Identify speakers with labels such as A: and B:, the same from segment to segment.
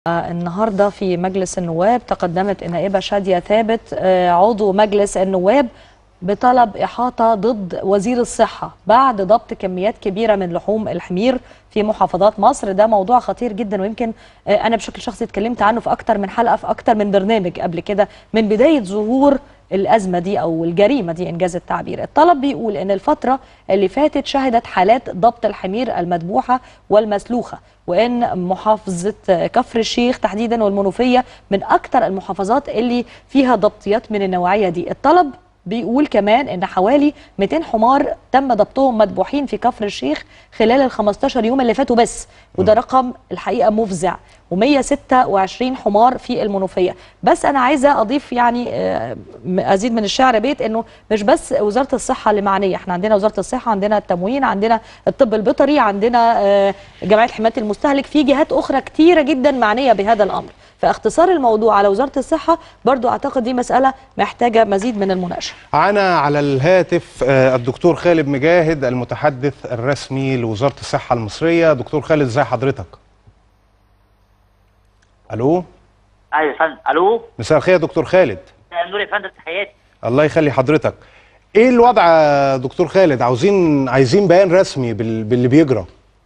A: النهارده في مجلس النواب تقدمت النائبه شاديه ثابت آه، عضو مجلس النواب بطلب احاطه ضد وزير الصحه بعد ضبط كميات كبيره من لحوم الحمير في محافظات مصر ده موضوع خطير جدا ويمكن آه، انا بشكل شخصي اتكلمت عنه في اكتر من حلقه في اكتر من برنامج قبل كده من بدايه ظهور الأزمة دي أو الجريمة دي إنجاز التعبير الطلب بيقول إن الفترة اللي فاتت شهدت حالات ضبط الحمير المذبوحة والمسلوخة وإن محافظة كفر الشيخ تحديدا والمنوفية من أكثر المحافظات اللي فيها ضبطيات من النوعية دي الطلب بيقول كمان ان حوالي 200 حمار تم ضبطهم مذبوحين في كفر الشيخ خلال ال 15 يوم اللي فاتوا بس وده رقم الحقيقه مفزع و126 حمار في المنوفيه بس انا عايزه اضيف يعني آه، ازيد من الشعر بيت انه مش بس وزاره الصحه اللي معنيه احنا عندنا وزاره الصحه عندنا التموين عندنا الطب البيطري عندنا آه، جمعيه حمايه المستهلك في جهات اخرى كتيره جدا معنيه بهذا الامر فاختصار الموضوع على وزاره الصحه برضو اعتقد دي مساله محتاجه مزيد من المناقشه
B: معانا على الهاتف آه، الدكتور خالد مجاهد المتحدث الرسمي لوزارة الصحة المصرية دكتور خالد ازي حضرتك الو
C: ايوه يا فندم الو
B: مساء الخير يا دكتور خالد
C: مساء النور يا فندم تحياتي
B: الله يخلي حضرتك ايه الوضع يا دكتور خالد عاوزين عايزين بيان رسمي بال... باللي بيجرى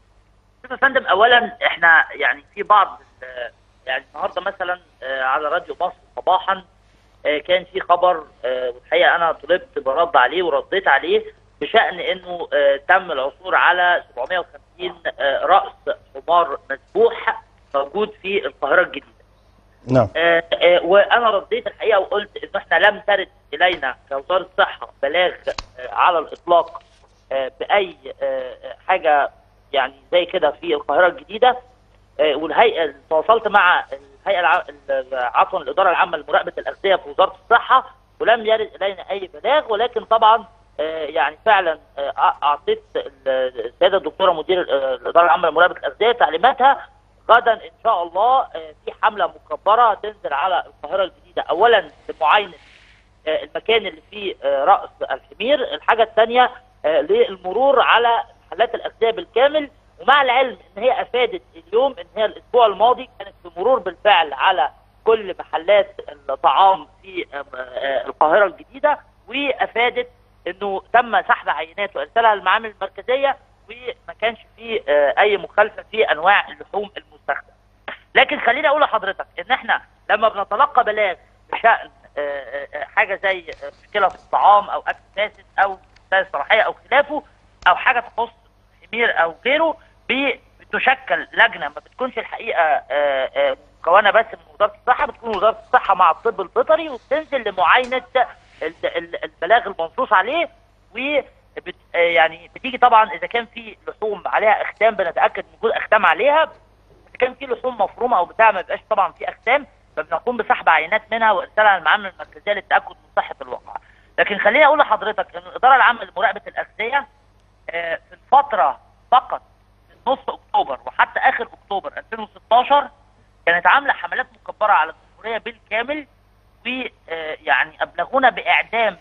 C: شوف يا فندم اولا احنا يعني في بعض ال- يعني النهارده مثلا آه، على راديو مصر صباحا آه، كان في خبر آه، والحقيقه انا طلبت برد عليه ورديت عليه بشان انه آه، تم العثور على 750 آه، راس حمار مسبوح موجود في القاهره الجديده
B: نعم
C: آه، آه، وانا رديت الحقيقه وقلت ان احنا لم ترد الينا كوزاره صحه بلاغ آه، على الاطلاق آه، باي آه، حاجه يعني زي كده في القاهره الجديده آه، والهيئه تواصلت مع الهيئه الع... ال- عفوا الاداره العامه لمراقبه الاغذيه في وزاره الصحه ولم يرد الينا اي بلاغ ولكن طبعا آه، يعني فعلا آه، أع- اعطيت ال- السيده الدكتوره مدير آه، الاداره العامه لمراقبه الاغذيه تعليماتها غدا ان شاء الله آه، في حمله مكبره تنزل على القاهره الجديده اولا لمعاينه آه، المكان اللي فيه آه، راس الحمير الحاجه الثانيه للمرور على محلات الاغذيه بالكامل ومع العلم ان هي افادت اليوم ان هي الاسبوع الماضي كانت في مرور بالفعل على كل محلات الطعام في آه، آه، القاهره الجديده وافادت انه تم سحب عينات وارسالها للمعامل المركزيه وما كانش فيه آه، اي مخالفه في انواع اللحوم المستخدمه. لكن خليني اقول لحضرتك ان احنا لما بنتلقى بلاغ بشان آه، آه، آه، حاجه زي آه، مشكله في الطعام او اكل فاسد او رساله صلاحيه او خلافه او حاجه تخص حمير او غيره بي- بتشكل لجنه ما بتكونش الحقيقه آه، آه، مكونه بس من وزاره الصحه بتكون وزاره الصحه مع الطب البيطري وبتنزل لمعاينه ال- ال- البلاغ المنصوص عليه و بت آه، يعني بتيجي طبعا اذا كان في لحوم عليها اختام بنتاكد من وجود اختام عليها اذا كان في لحوم مفرومه او بتاع ما بيبقاش طبعا في اختام فبنقوم بسحب عينات منها وارسالها للمعامل المركزيه للتاكد من صحه الواقع. لكن خليني اقول لحضرتك ان الاداره العامه لمراقبه الاغذيه آه، في الفتره فقط من نص اكتوبر وحتى اخر اكتوبر 2016 كانت عامله حملات مكبره على الجمهوريه بالكامل ويعني ابلغونا باعدام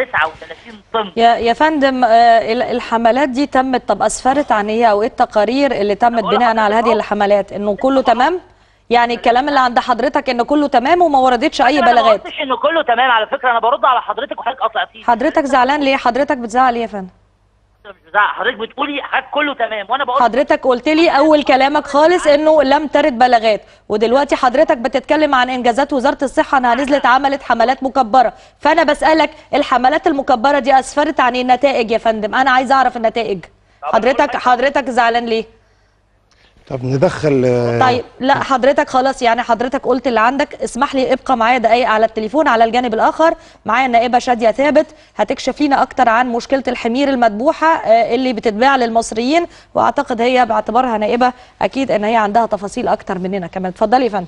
C: 39 طن
A: يا يا فندم آه، ال- الحملات دي تمت طب اسفرت عن ايه او ايه التقارير اللي تمت
C: بقول
A: بناء على
C: لحضرتك
A: هذه
C: أهو.
A: الحملات انه كله تمام يعني الكلام اللي عند حضرتك انه كله تمام وما وردتش اي
C: انا ما
A: بلاغات
C: قلتش انه كله تمام على فكره انا برد على حضرتك وحضرتك قطعتيني
A: حضرتك زعلان ليه حضرتك بتزعل ليه يا فندم
C: مش بزعق حضرتك بتقولي حضرتك كله تمام وانا بقول
A: حضرتك قلت لي اول كلامك خالص انه لم ترد بلاغات ودلوقتي حضرتك بتتكلم عن انجازات وزاره الصحه انها نزلت عملت حملات مكبره فانا بسالك الحملات المكبره دي اسفرت عن النتائج يا فندم انا عايز اعرف النتائج حضرتك حضرتك زعلان ليه
B: طب ندخل آه،
A: طيب لا حضرتك خلاص يعني حضرتك قلت اللي عندك اسمح لي ابقى معايا دقايق على التليفون على الجانب الاخر معايا النائبه شاديه ثابت هتكشف لنا اكتر عن مشكله الحمير المذبوحه آه، اللي بتتباع للمصريين واعتقد هي باعتبارها نائبه اكيد ان هي عندها تفاصيل اكتر مننا كمان اتفضلي يا فندم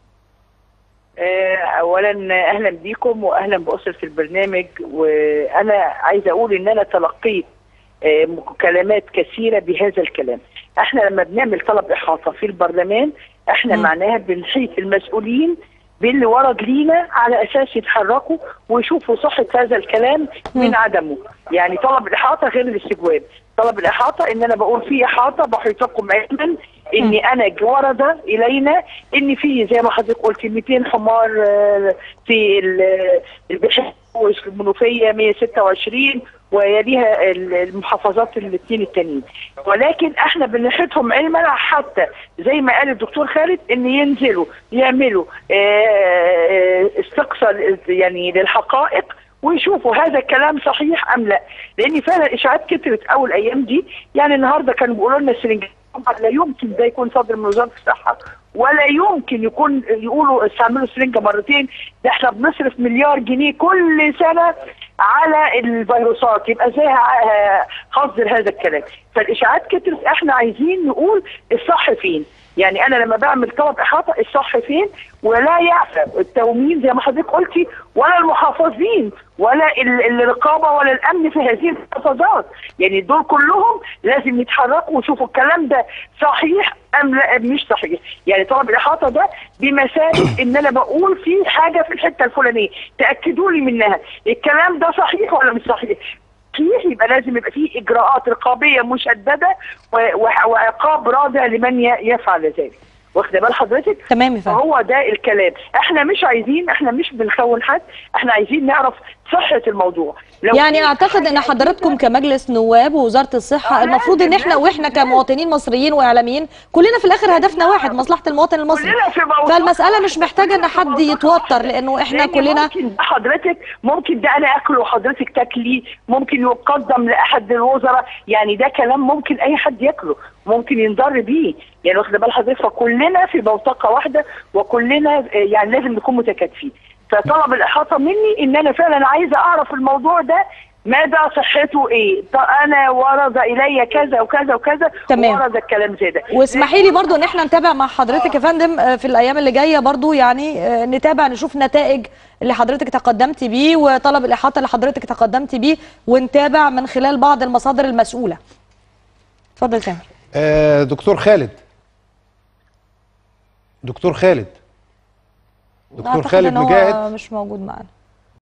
D: آه، اولا اهلا بيكم واهلا باسره البرنامج وانا عايزه اقول ان انا تلقيت آه، مكالمات كثيره بهذا الكلام احنا لما بنعمل طلب احاطه في البرلمان احنا
A: مم.
D: معناها بنحيط المسؤولين باللي ورد لينا على اساس يتحركوا ويشوفوا صحه هذا الكلام من
A: مم.
D: عدمه يعني طلب الاحاطه غير الاستجواب طلب الاحاطه ان انا بقول في احاطه بحيطكم علما ان انا ج- ورد الينا ان في زي ما حضرتك قلت 200 حمار آه، في ال- البحيره والمنوفيه 126 ويليها ال- المحافظات الاثنين التانيين ولكن احنا بنحيطهم علما حتى زي ما قال الدكتور خالد ان ينزلوا يعملوا آه، استقصاء يعني للحقائق ويشوفوا هذا الكلام صحيح ام لا لان فعلا الاشاعات كترت اول ايام دي يعني النهارده كانوا بيقولوا لنا السرنجات طبعا لا يمكن ده يكون صادر من وزاره الصحه ولا يمكن يكون يقولوا استعملوا سرنجه مرتين ده احنا بنصرف مليار جنيه كل سنه على الفيروسات يبقى ازاي ه- هصدر هذا الكلام فالاشاعات كترت احنا عايزين نقول الصح فين يعني انا لما بعمل طلب احاطه الصح فين ولا يعفى التومين زي ما حضرتك قلتي ولا المحافظين ولا ال- الرقابه ولا الامن في هذه المحافظات يعني دول كلهم لازم يتحركوا ويشوفوا الكلام ده صحيح ام لا مش صحيح يعني طلب الاحاطه ده بمثابه ان انا بقول في حاجه في الحته الفلانيه تاكدوا لي منها الكلام ده صحيح ولا مش صحيح صحيح يبقى لازم يبقى فيه اجراءات رقابيه مشدده و- و- وعقاب رادع لمن ي- يفعل ذلك واخده بال حضرتك
A: تمام يا فندم
D: فهو ده الكلام احنا مش عايزين احنا مش بنخون حد احنا عايزين نعرف صحه الموضوع لو
A: يعني
D: في
A: اعتقد ان
D: حاجة
A: حضراتكم كمجلس نواب ووزاره الصحه
D: آه،
A: المفروض ان
D: لازم-
A: احنا واحنا
D: لازم-
A: كمواطنين مصريين واعلاميين كلنا في الاخر هدفنا واحد مصلحه المواطن المصري
D: كلنا في موضوع
A: فالمساله مش محتاجه ان
D: كلنا في
A: حد
D: موضوع
A: يتوتر
D: واحد.
A: لانه احنا
D: لأن
A: كلنا
D: ممكن ده حضرتك ممكن ده انا اكله وحضرتك تاكلي ممكن يقدم لاحد الوزراء يعني ده كلام ممكن اي حد ياكله ممكن ينضر بيه يعني واخد بال حضرتك فكلنا في بوتقه واحده وكلنا آه، يعني لازم نكون متكاتفين فطلب الاحاطه مني ان انا فعلا عايزه اعرف الموضوع ده مدى صحته ايه طب انا ورد الي كذا وكذا وكذا
A: تمام.
D: ورد الكلام زي ده
A: واسمحي لي برضو ان احنا نتابع مع حضرتك يا فندم آه، في الايام اللي جايه برضو يعني آه، نتابع نشوف نتائج اللي حضرتك تقدمتي بيه وطلب الاحاطه اللي حضرتك تقدمتي بيه ونتابع من خلال بعض المصادر المسؤوله اتفضل تامر
B: آه، دكتور خالد دكتور خالد دكتور
A: أعتقد
B: خالد
A: إن هو
B: مجاهد
A: مش موجود معانا